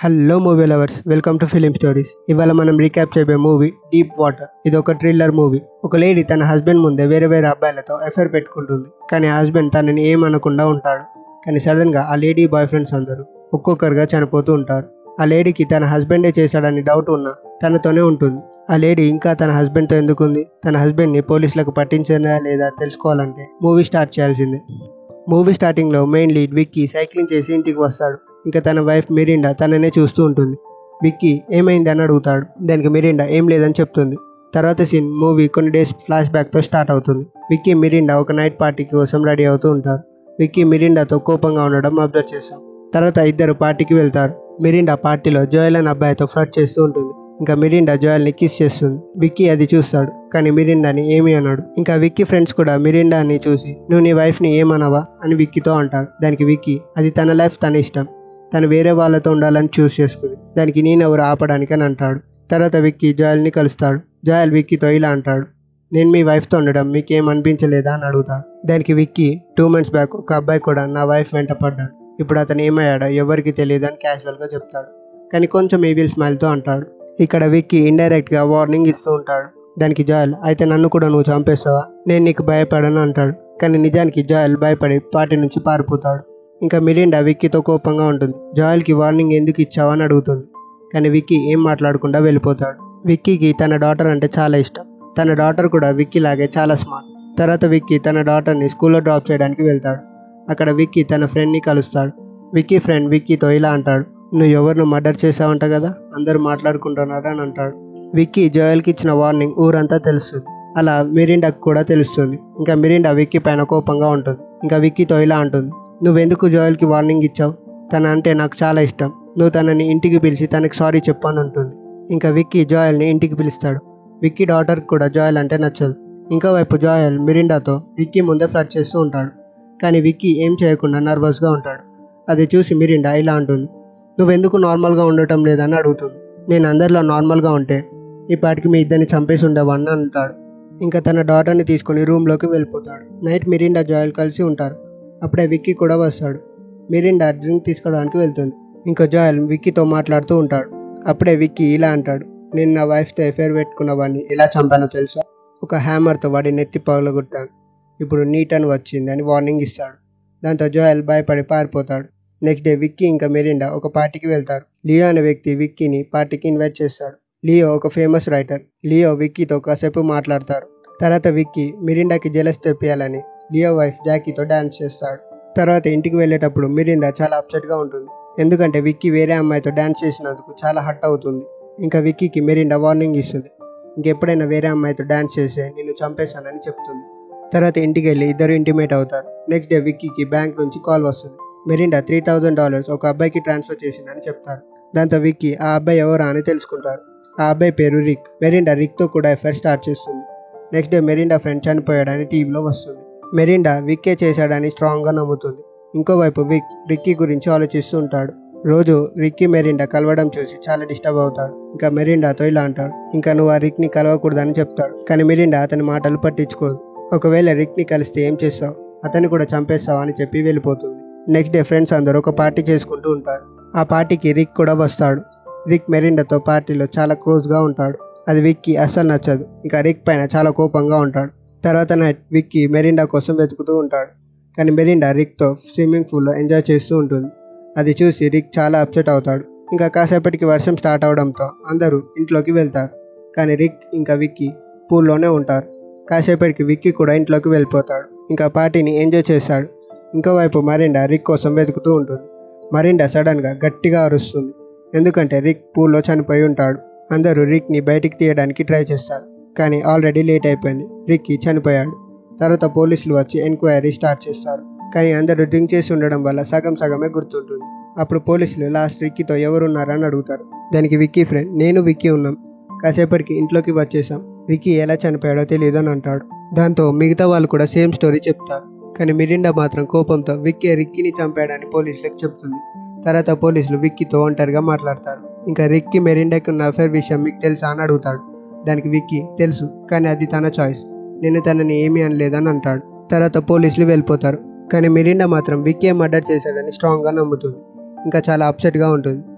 hello movie lovers welcome to film stories ఇవాళ మనం recap చేయబోయే మూవీ డీప్ వాటర్ ఇది ఒక థ్రిల్లర్ మూవీ ఒక లేడీ తన హస్బెండ్ ముందే వేరే వేరే అబ్బాయిలతో ఎఫైర్ పెట్టుకుంటుంది కానీ ఆ హస్బెండ్ తనని ఏమనకుండా ఉంటాడు కానీ సడన్ గా ఆ లేడీ బాయ్ ఫ్రెండ్స్ అందరూ ఒక్కొక్కరుగా చనిపోతూ ఉంటారు ఆ లేడీకి తన హస్బెండే చేశాడని డౌట్ ఉన్నా తనతోనే ఉంటుంది ఆ లేడీ ఇంకా తన హస్బెండ్తో ఎందుకుంది తన హస్బెండ్ని పోలీసులకు పట్టించిందా లేదా తెలుసుకోవాలంటే మూవీ స్టార్ట్ చేయాల్సిందే మూవీ స్టార్టింగ్లో మెయిన్ లీడ్ విక్కీ సైక్లింగ్ చేసి ఇంటికి వస్తాడు ఇంకా తన వైఫ్ మిరిండా తననే చూస్తూ ఉంటుంది విక్కీ ఏమైంది అని అడుగుతాడు దానికి మిరిండా ఏం లేదని చెప్తుంది తర్వాత సీన్ మూవీ కొన్ని డేస్ ఫ్లాష్ బ్యాక్తో స్టార్ట్ అవుతుంది విక్కీ మిరిండా ఒక నైట్ పార్టీ కోసం రెడీ అవుతూ ఉంటారు విక్కీ మిరిండాతో కోపంగా ఉండడం అబ్జర్వ్ చేస్తాం తర్వాత ఇద్దరు పార్టీకి వెళ్తారు మిరిండా పార్టీలో జోయల్ అనే అబ్బాయితో ఫ్లడ్ చేస్తూ ఉంటుంది ఇంకా మిరిండా జోయల్ని కిస్ చేస్తుంది విక్కీ అది చూస్తాడు కానీ మిరిండాని ఏమి అన్నాడు ఇంకా విక్కీ ఫ్రెండ్స్ కూడా మిరిండాని చూసి నువ్వు నీ వైఫ్ని ఏమనవా అని విక్కీతో అంటాడు దానికి విక్కీ అది తన లైఫ్ తన ఇష్టం తను వేరే వాళ్ళతో ఉండాలని చూస్ చేసుకుంది దానికి నేనెవరు ఆపడానికి అని అంటాడు తర్వాత విక్కీ జోయల్ని కలుస్తాడు జోయల్ విక్కీతో ఇలా అంటాడు నేను మీ వైఫ్తో ఉండడం మీకేం అనిపించలేదా అని అడుగుతాడు దానికి విక్కీ టూ మంత్స్ బ్యాక్ ఒక అబ్బాయి కూడా నా వైఫ్ వెంట పడ్డాడు ఇప్పుడు అతను ఏమయ్యాడో ఎవరికి తెలియదు అని క్యాజువల్గా చెప్తాడు కానీ కొంచెం ఈవిల్ స్మైల్తో అంటాడు ఇక్కడ విక్కీ ఇండైరెక్ట్గా వార్నింగ్ ఇస్తూ ఉంటాడు దానికి జాయల్ అయితే నన్ను కూడా నువ్వు చంపేస్తావా నేను నీకు భయపడను అంటాడు కానీ నిజానికి జాయల్ భయపడి పార్టీ నుంచి పారిపోతాడు ఇంకా మిరిండా విక్కీతో కోపంగా ఉంటుంది జాయల్కి వార్నింగ్ ఎందుకు ఇచ్చావని అడుగుతుంది కానీ విక్కీ ఏం మాట్లాడకుండా వెళ్ళిపోతాడు విక్కీకి తన డాటర్ అంటే చాలా ఇష్టం తన డాటర్ కూడా విక్కీ లాగే చాలా స్మార్ట్ తర్వాత విక్కీ తన డాటర్ని స్కూల్లో డ్రాప్ చేయడానికి వెళ్తాడు అక్కడ విక్కీ తన ఫ్రెండ్ని కలుస్తాడు విక్కీ ఫ్రెండ్ విక్కీతో ఇలా అంటాడు నువ్వు ఎవరిని మర్డర్ చేసావంట కదా అందరూ మాట్లాడుకుంటున్నారు అని అంటాడు విక్కీ జోయల్కి ఇచ్చిన వార్నింగ్ ఊరంతా తెలుస్తుంది అలా మిరిండాకి కూడా తెలుస్తుంది ఇంకా మిరిండా విక్కీ పైన కోపంగా ఉంటుంది ఇంకా విక్కీతో ఇలా అంటుంది నువ్వెందుకు జోయల్కి వార్నింగ్ ఇచ్చావు తన అంటే నాకు చాలా ఇష్టం నువ్వు తనని ఇంటికి పిలిచి తనకి సారీ చెప్పని ఉంటుంది ఇంకా విక్కీ జోయల్ని ఇంటికి పిలుస్తాడు విక్కీ డాటర్కి కూడా జోయల్ అంటే నచ్చదు ఇంకోవైపు జోయల్ మిరిండాతో విక్కీ ముందే ఫ్లడ్ చేస్తూ ఉంటాడు కానీ విక్కీ ఏం చేయకుండా నర్వస్గా ఉంటాడు అది చూసి మిరిండా ఇలా అంటుంది నువ్వెందుకు నార్మల్గా ఉండటం లేదని అడుగుతుంది నేను అందరిలో నార్మల్గా ఉంటే ఈ పాటికి మీ ఇద్దరిని చంపేసి ఉండేవాడిని అంటాడు ఇంకా తన డాటర్ని తీసుకొని రూమ్లోకి వెళ్ళిపోతాడు నైట్ మిరిండా జోయల్ కలిసి ఉంటారు అప్పుడే విక్కీ కూడా వస్తాడు మిరిండా డ్రింక్ తీసుకోవడానికి వెళ్తుంది ఇంకా జోయల్ విక్కీతో మాట్లాడుతూ ఉంటాడు అప్పుడే విక్కీ ఇలా అంటాడు నేను నా వైఫ్తో ఎఫైర్ పెట్టుకున్న వాడిని ఎలా చంపానో తెలుసా ఒక హ్యామర్తో వాడి నెత్తి పగలగొట్టాను ఇప్పుడు నీట్ అని వచ్చింది అని వార్నింగ్ ఇస్తాడు దాంతో జోయల్ భయపడి పారిపోతాడు నెక్స్ట్ డే విక్కీ ఇంకా మెరిండా ఒక పార్టీకి వెళ్తారు లియో అనే వ్యక్తి విక్కీని పార్టీకి ఇన్వైట్ చేస్తాడు లియో ఒక ఫేమస్ రైటర్ లియో విక్కీతో కాసేపు మాట్లాడతారు తర్వాత విక్కీ మిరిండాకి జెలస్ తెప్పియాలని లియో వైఫ్ జాకీతో డాన్స్ చేస్తాడు తర్వాత ఇంటికి వెళ్ళేటప్పుడు మిరిండా చాలా అప్సెట్గా ఉంటుంది ఎందుకంటే విక్కీ వేరే అమ్మాయితో డాన్స్ చేసినందుకు చాలా హట్ అవుతుంది ఇంకా విక్కీకి మెరిండా వార్నింగ్ ఇస్తుంది ఇంకెప్పుడైనా వేరే అమ్మాయితో డాన్స్ చేస్తే నిన్ను చంపేశానని చెప్తుంది తర్వాత ఇంటికి వెళ్ళి ఇద్దరు ఇంటిమేట్ అవుతారు నెక్స్ట్ డే విక్కీకి బ్యాంక్ నుంచి కాల్ వస్తుంది మెరిండా త్రీ థౌజండ్ డాలర్స్ ఒక అబ్బాయికి ట్రాన్స్ఫర్ చేసిందని చెప్తారు దాంతో విక్కీ ఆ అబ్బాయి ఎవరా అని తెలుసుకుంటారు ఆ అబ్బాయి పేరు రిక్ మెరిండా రిక్తో కూడా ఎఫ్ఐఆర్ స్టార్ట్ చేస్తుంది నెక్స్ట్ డే మెరిండా ఫ్రెండ్ చనిపోయాడని టీవీలో వస్తుంది మెరిండా విక్కే చేశాడని స్ట్రాంగ్గా నమ్ముతుంది ఇంకోవైపు విక్ రిక్కీ గురించి ఆలోచిస్తూ ఉంటాడు రోజు రిక్కీ మెరిండా కలవడం చూసి చాలా డిస్టర్బ్ అవుతాడు ఇంకా మెరిండాతో ఇలా అంటాడు ఇంకా నువ్వు ఆ రిక్ని కలవకూడదని చెప్తాడు కానీ మెరిండా అతని మాటలు పట్టించుకోదు ఒకవేళ రిక్ని కలిస్తే ఏం చేస్తావు అతన్ని కూడా చంపేస్తావు అని చెప్పి వెళ్ళిపోతుంది నెక్స్ట్ డే ఫ్రెండ్స్ అందరూ ఒక పార్టీ చేసుకుంటూ ఉంటారు ఆ పార్టీకి రిక్ కూడా వస్తాడు రిక్ మెరిండాతో పార్టీలో చాలా క్లోజ్గా ఉంటాడు అది విక్కీ అస్సలు నచ్చదు ఇంకా రిక్ పైన చాలా కోపంగా ఉంటాడు తర్వాత నైట్ విక్కీ మెరిండా కోసం వెతుకుతూ ఉంటాడు కానీ మెరిండా రిక్తో స్విమ్మింగ్ పూల్లో ఎంజాయ్ చేస్తూ ఉంటుంది అది చూసి రిక్ చాలా అప్సెట్ అవుతాడు ఇంకా కాసేపటికి వర్షం స్టార్ట్ అవడంతో అందరూ ఇంట్లోకి వెళ్తారు కానీ రిక్ ఇంకా విక్కీ పూల్లోనే ఉంటారు కాసేపటికి విక్కీ కూడా ఇంట్లోకి వెళ్ళిపోతాడు ఇంకా పార్టీని ఎంజాయ్ చేస్తాడు ఇంకోవైపు మరిండా రిక్ కోసం వెతుకుతూ ఉంటుంది మరిండా సడన్గా గట్టిగా అరుస్తుంది ఎందుకంటే రిక్ పూల్లో చనిపోయి ఉంటాడు అందరూ రిక్ని బయటికి తీయడానికి ట్రై చేస్తారు కానీ ఆల్రెడీ లేట్ అయిపోయింది రిక్కి చనిపోయాడు తర్వాత పోలీసులు వచ్చి ఎంక్వైరీ స్టార్ట్ చేస్తారు కానీ అందరూ డ్రింక్ చేసి ఉండడం వల్ల సగం సగమే గుర్తుంటుంది అప్పుడు పోలీసులు లాస్ట్ రిక్కీతో ఎవరున్నారని అడుగుతారు దానికి విక్కీ ఫ్రెండ్ నేను విక్కీ ఉన్నాం కాసేపటికి ఇంట్లోకి వచ్చేసాం విక్కీ ఎలా చనిపోయాడో తెలియదు అని అంటాడు దాంతో మిగతా వాళ్ళు కూడా సేమ్ స్టోరీ చెప్తారు కానీ మిరిండా మాత్రం కోపంతో విక్కీ రిక్కీని చంపాడని పోలీసులకు చెప్తుంది తర్వాత పోలీసులు విక్కీతో ఒంటరిగా మాట్లాడతారు ఇంకా రిక్కీ మెరిండాకి ఉన్న అఫేర్ విషయం మీకు తెలుసా అని అడుగుతాడు దానికి విక్కీ తెలుసు కానీ అది తన చాయిస్ నేను తనని ఏమీ అనలేదని అంటాడు తర్వాత పోలీసులు వెళ్ళిపోతారు కానీ మిరిండా మాత్రం విక్కీ మర్డర్ చేశాడని స్ట్రాంగ్గా నమ్ముతుంది ఇంకా చాలా అప్సెట్గా ఉంటుంది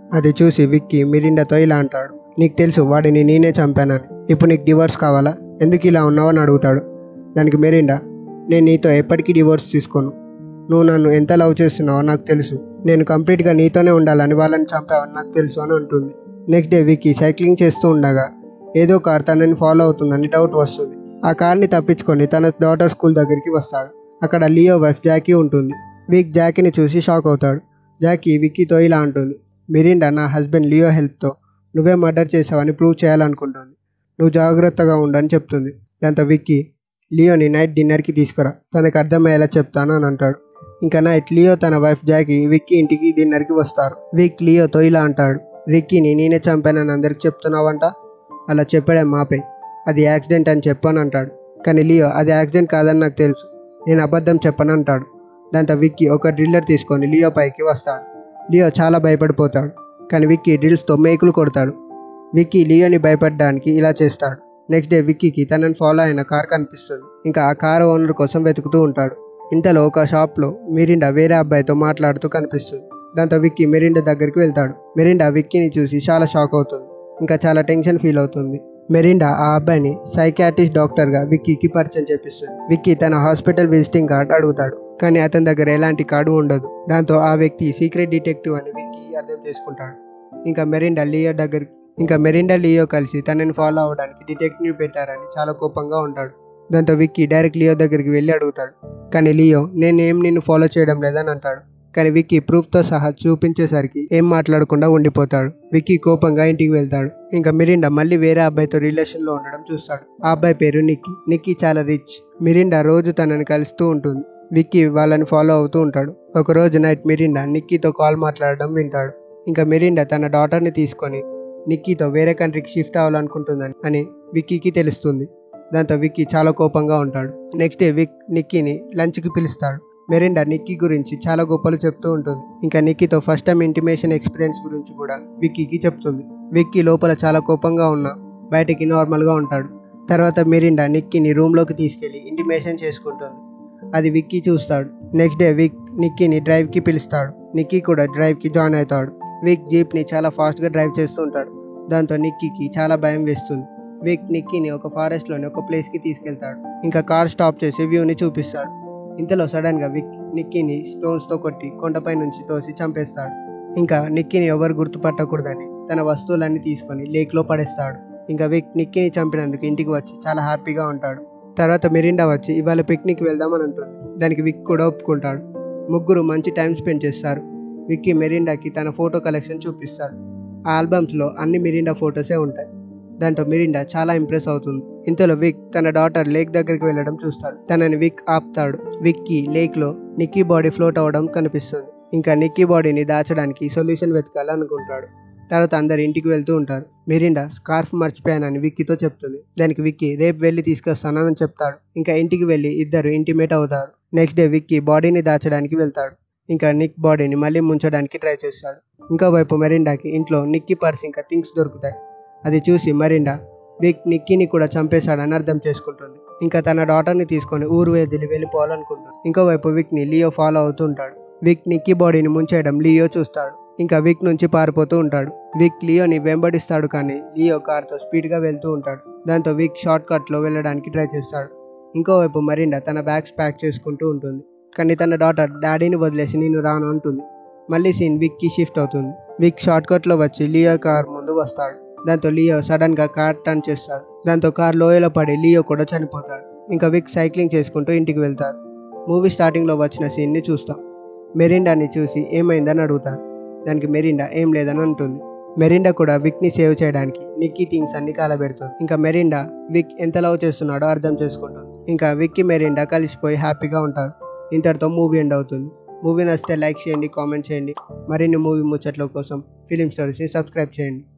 అది చూసి విక్కీ మిరిండాతో ఇలా అంటాడు నీకు తెలుసు వాడిని నేనే చంపానని ఇప్పుడు నీకు డివోర్స్ కావాలా ఎందుకు ఇలా ఉన్నావని అడుగుతాడు దానికి మెరిండా నేను నీతో ఎప్పటికీ డివోర్స్ తీసుకోను నువ్వు నన్ను ఎంత లవ్ చేస్తున్నావో నాకు తెలుసు నేను కంప్లీట్గా నీతోనే ఉండాలని వాళ్ళని చంపావని నాకు తెలుసు అని అంటుంది నెక్స్ట్ డే విక్కీ సైక్లింగ్ చేస్తూ ఉండగా ఏదో కార్ తనని ఫాలో అవుతుందని డౌట్ వస్తుంది ఆ కార్ని తప్పించుకొని తన డాటర్ స్కూల్ దగ్గరికి వస్తాడు అక్కడ లియో వైఫ్ జాకీ ఉంటుంది విక్ జాకీని చూసి షాక్ అవుతాడు జాకీ విక్కీతో ఇలా అంటుంది మిరిండా నా హస్బెండ్ లియో హెల్ప్తో నువ్వే మర్డర్ చేసావని ప్రూవ్ చేయాలనుకుంటుంది నువ్వు జాగ్రత్తగా ఉండని చెప్తుంది దాంతో విక్కీ లియోని నైట్ డిన్నర్కి తీసుకురా తనకు అర్థమయ్యేలా చెప్తాను అని అంటాడు ఇంకా నైట్ లియో తన వైఫ్ జాకీ విక్కీ ఇంటికి డిన్నర్కి వస్తారు విక్ లియోతో ఇలా అంటాడు రిక్కీని నేనే చంపానని అందరికి చెప్తున్నావంట అలా చెప్పడం మాపే అది యాక్సిడెంట్ అని చెప్పని అంటాడు కానీ లియో అది యాక్సిడెంట్ కాదని నాకు తెలుసు నేను అబద్ధం చెప్పను అంటాడు దాంతో విక్కీ ఒక డ్రిల్లర్ తీసుకొని లియో పైకి వస్తాడు లియో చాలా భయపడిపోతాడు కానీ విక్కీ డ్రిల్స్తో మేకులు కొడతాడు విక్కీ లియోని భయపడడానికి ఇలా చేస్తాడు నెక్స్ట్ డే విక్కీకి తనని ఫాలో అయిన కార్ కనిపిస్తుంది ఇంకా ఆ కార్ ఓనర్ కోసం వెతుకుతూ ఉంటాడు ఇంతలో ఒక షాప్లో మిరిండా వేరే అబ్బాయితో మాట్లాడుతూ కనిపిస్తుంది దాంతో విక్కీ మెరిండా దగ్గరికి వెళ్తాడు మెరిండా విక్కీని చూసి చాలా షాక్ అవుతుంది ఇంకా చాలా టెన్షన్ ఫీల్ అవుతుంది మెరిండా ఆ అబ్బాయిని సైకాట్రిస్ట్ డాక్టర్గా విక్కీకి పరిచయం చేపిస్తుంది విక్కీ తన హాస్పిటల్ విజిటింగ్ కార్డ్ అడుగుతాడు కానీ అతని దగ్గర ఎలాంటి కార్డు ఉండదు దాంతో ఆ వ్యక్తి సీక్రెట్ డిటెక్టివ్ అని విక్కీ అర్థం చేసుకుంటాడు ఇంకా మెరిండా లియో దగ్గరికి ఇంకా మెరిండా లియో కలిసి తనని ఫాలో అవ్వడానికి డిటెక్టివ్ పెట్టారని చాలా కోపంగా ఉంటాడు దాంతో విక్కీ డైరెక్ట్ లియో దగ్గరికి వెళ్ళి అడుగుతాడు కానీ లియో నేనేం నిన్ను ఫాలో చేయడం లేదని అంటాడు కానీ విక్కీ ప్రూఫ్తో సహా చూపించేసరికి ఏం మాట్లాడకుండా ఉండిపోతాడు విక్కీ కోపంగా ఇంటికి వెళ్తాడు ఇంకా మిరిండా మళ్ళీ వేరే అబ్బాయితో రిలేషన్లో ఉండడం చూస్తాడు ఆ అబ్బాయి పేరు నిక్కీ నిక్కీ చాలా రిచ్ మిరిండా రోజు తనని కలుస్తూ ఉంటుంది విక్కీ వాళ్ళని ఫాలో అవుతూ ఉంటాడు ఒక రోజు నైట్ మిరిండా నిక్కీతో కాల్ మాట్లాడడం వింటాడు ఇంకా మిరిండా తన డాటర్ని తీసుకొని నిక్కీతో వేరే కంట్రీకి షిఫ్ట్ అవ్వాలనుకుంటుందని అని విక్కీకి తెలుస్తుంది దాంతో విక్కీ చాలా కోపంగా ఉంటాడు నెక్స్ట్ డే విక్ నిక్కీని లంచ్కి పిలుస్తాడు మెరిండా నిక్కీ గురించి చాలా గొప్పలు చెప్తూ ఉంటుంది ఇంకా నిక్కీతో ఫస్ట్ టైం ఇంటిమేషన్ ఎక్స్పీరియన్స్ గురించి కూడా విక్కీకి చెప్తుంది విక్కీ లోపల చాలా కోపంగా ఉన్నా బయటికి నార్మల్గా ఉంటాడు తర్వాత మెరిండా నిక్కీని రూమ్లోకి తీసుకెళ్లి ఇంటిమేషన్ చేసుకుంటుంది అది విక్కీ చూస్తాడు నెక్స్ట్ డే విక్ నిక్కీని డ్రైవ్కి పిలుస్తాడు నిక్కీ కూడా డ్రైవ్కి జాయిన్ అవుతాడు విక్ జీప్ని చాలా ఫాస్ట్గా డ్రైవ్ చేస్తూ ఉంటాడు దాంతో నిక్కీకి చాలా భయం వేస్తుంది విక్ నిక్కీని ఒక ఫారెస్ట్లోని ఒక ప్లేస్కి తీసుకెళ్తాడు ఇంకా కార్ స్టాప్ చేసి వ్యూని చూపిస్తాడు ఇంతలో సడన్గా విక్ నిక్కీని స్టోన్స్తో కొట్టి కొండపై నుంచి తోసి చంపేస్తాడు ఇంకా నిక్కీని ఎవరు గుర్తుపట్టకూడదని తన వస్తువులన్నీ తీసుకొని లేక్లో పడేస్తాడు ఇంకా విక్ నిక్కీని చంపినందుకు ఇంటికి వచ్చి చాలా హ్యాపీగా ఉంటాడు తర్వాత మెరిండా వచ్చి ఇవాళ పిక్నిక్ వెళ్దామని అంటుంది దానికి విక్ కూడా ఒప్పుకుంటాడు ముగ్గురు మంచి టైం స్పెండ్ చేస్తారు విక్కీ మెరిండాకి తన ఫోటో కలెక్షన్ చూపిస్తాడు ఆ ఆల్బమ్స్లో అన్ని మిరిండా ఫొటోసే ఉంటాయి దాంతో మిరిండా చాలా ఇంప్రెస్ అవుతుంది ఇంతలో విక్ తన డాటర్ లేక్ దగ్గరికి వెళ్ళడం చూస్తాడు తనని విక్ ఆపుతాడు విక్కీ లేక్లో నిక్కీ బాడీ ఫ్లోట్ అవ్వడం కనిపిస్తుంది ఇంకా నిక్కీ బాడీని దాచడానికి సొల్యూషన్ వెతకాలనుకుంటాడు తర్వాత అందరు ఇంటికి వెళ్తూ ఉంటారు మిరిండా స్కార్ఫ్ మర్చిపోయానని విక్కీతో చెప్తుంది దానికి విక్కీ రేపు వెళ్ళి తీసుకొస్తానని చెప్తాడు ఇంకా ఇంటికి వెళ్ళి ఇద్దరు ఇంటిమేట్ అవుతారు నెక్స్ట్ డే విక్కీ బాడీని దాచడానికి వెళ్తాడు ఇంకా నిక్ బాడీని మళ్ళీ ముంచడానికి ట్రై చేస్తాడు ఇంకో వైపు మెరిండాకి ఇంట్లో నిక్కీ పర్స్ ఇంకా థింగ్స్ దొరుకుతాయి అది చూసి మరిండా విక్ నిక్కీని కూడా చంపేశాడని అర్థం చేసుకుంటుంది ఇంకా తన డాటర్ని తీసుకొని ఊరు వదిలి వెళ్ళిపోవాలనుకుంటుంది ఇంకోవైపు విక్ని లియో ఫాలో అవుతూ ఉంటాడు విక్ నిక్కీ బాడీని ముంచేయడం లియో చూస్తాడు ఇంకా విక్ నుంచి పారిపోతూ ఉంటాడు విక్ లియోని వెంబడిస్తాడు కానీ లియో కార్తో స్పీడ్గా వెళ్తూ ఉంటాడు దాంతో విక్ షార్ట్ కట్లో వెళ్ళడానికి ట్రై చేస్తాడు ఇంకోవైపు మరిండా తన బ్యాగ్స్ ప్యాక్ చేసుకుంటూ ఉంటుంది కానీ తన డాటర్ డాడీని వదిలేసి నేను రాను అంటుంది మళ్ళీ సీన్ విక్కి షిఫ్ట్ అవుతుంది విక్ షార్ట్ కట్లో వచ్చి లియో కార్ ముందు వస్తాడు దాంతో లియో సడన్ గా కార్ టర్న్ చేస్తాడు దాంతో కార్ లోయలో పడి లియో కూడా చనిపోతాడు ఇంకా విక్ సైక్లింగ్ చేసుకుంటూ ఇంటికి వెళ్తారు మూవీ స్టార్టింగ్ లో వచ్చిన సీన్ ని చూస్తాం మెరిండాని చూసి ఏమైందని అడుగుతాడు దానికి మెరిండా ఏం లేదని అంటుంది మెరిండా కూడా విక్ ని సేవ్ చేయడానికి నిక్కీ థింగ్స్ అన్ని కాలబెడుతుంది ఇంకా మెరిండా విక్ ఎంత లవ్ చేస్తున్నాడో అర్థం చేసుకుంటుంది ఇంకా విక్కి మెరిండా కలిసిపోయి హ్యాపీగా ఉంటారు ఇంతటితో మూవీ ఎండ్ అవుతుంది మూవీ నచ్చితే లైక్ చేయండి కామెంట్ చేయండి మరిన్ని మూవీ ముచ్చట్ల కోసం ఫిలిం స్టోరీస్ని సబ్స్క్రైబ్ చేయండి